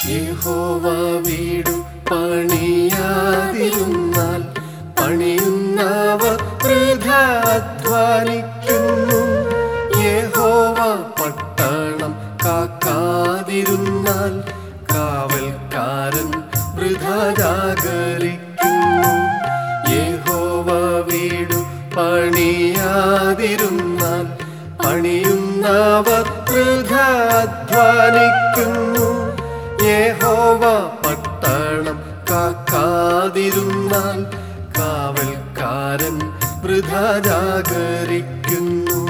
യഹോവ വീടു പണിയാതിരുന്നാൽ പണിയുന്നവർ വൃഥ അധ്വാനിക്കുന്നു യഹോവ പട്ടണം കാക്കാതിരുന്നാൽ കാവൽക്കാരൻ വൃഥ ജാഗരിക്കുന്നു യഹോവ വീടു പണിയാതിരുന്നാൽ പണിയുന്നവർ വൃഥ അധ്വാനിക്കുന്നു യഹോവ പട്ടണം കാക്കാതിരുന്നാൽ കാവൽക്കാരൻ വൃഥ ജാഗരിക്കുന്നു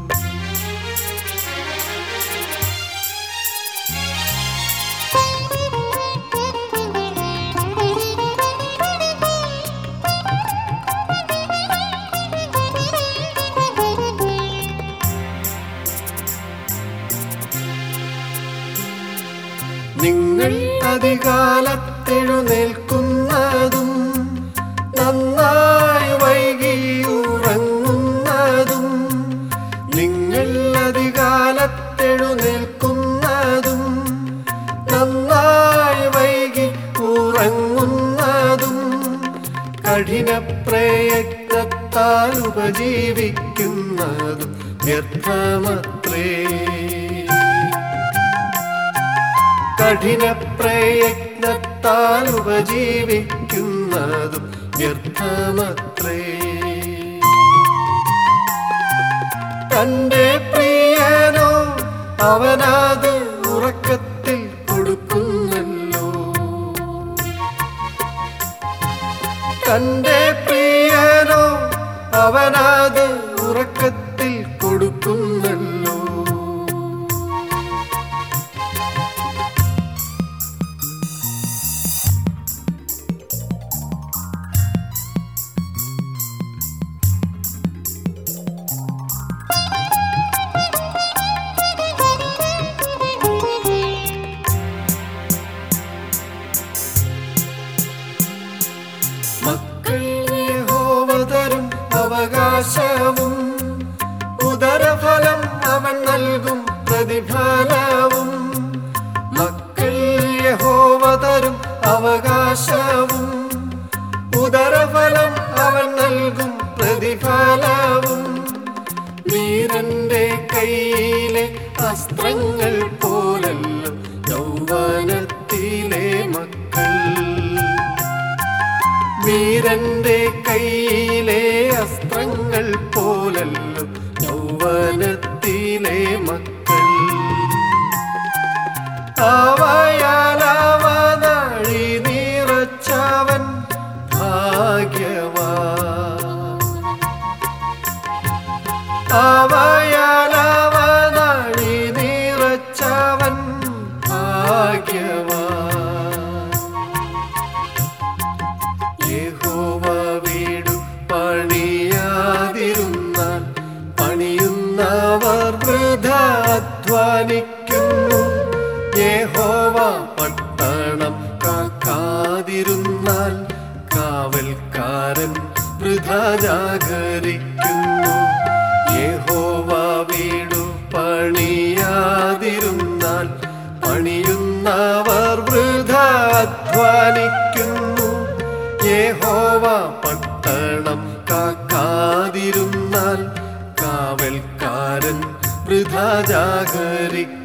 നിങ്ങൾ അധികാലത്തെഴുന്നേൽക്കുന്നതും നന്നായി വൈകി ഉറങ്ങുന്നതും നിങ്ങൾ അധികാലത്തെഴുന്നേൽക്കുന്നതും നന്നായി വൈകി ഉറങ്ങുന്നതും കഠിന പ്രയത്നത്താൽ ഉപജീവിക്കുന്നതും വ്യർത്ഥമത്രേ കഠിന പ്രയത്നത്താൽ ഉപജീവിക്കുന്നതും വ്യർത്ഥമത്രേ തന്റെ പ്രിയനോ അവനത് ഉറക്കത്തിൽ കൊടുക്കുന്നല്ലോ തന്റെ പ്രിയനോ അവനത് ഉറക്കത്തിൽ കൊടുക്കുന്നല്ലോ മക്കൾ യഹോവ തരും അവകാശവും ഉദരഫലം അവൻ നൽകും പ്രതിഫലവും മക്കൾ യഹോവ തരും അവകാശവും ഉദരഫലം അവൻ നൽകും പ്രതിഫലവും വീരന്റെ കയ്യിലെ അസ്ത്രങ്ങൾ പോലല്ലോ യൗവനത്തിലെ മക്കൾ വീരന്റെ കയ്യിലെ അസ്ത്രങ്ങൾ പോലല്ലോ യൗവനത്തിലെ മക്കൾ അവയാലവനാഴി നിറച്ചവൻ ഭാഗ്യവാ അവയാലവനാഴി നിറച്ചവൻ ഭാഗ്യവാ യഹോവ വീടു പണിയാതിരുന്നാൽ പണിയുന്നവർ വൃഥ അധ്വാനിക്കുന്നു യഹോവ പട്ടണം കാക്കാതിരുന്നാൽ കാവൽക്കാരൻ വൃഥ ജാഗരിക്കുന്നു യഹോവ വീടു പണിയാതിരുന്നാൽ പണിയുന്നവർ വൃഥ അധ്വാനിക്കുന്നു യഹോവ പട്ടണം കാക്കാതിരുന്നാൽ കാവൽക്കാരൻ വൃഥ ജാഗരിക്കുന്നു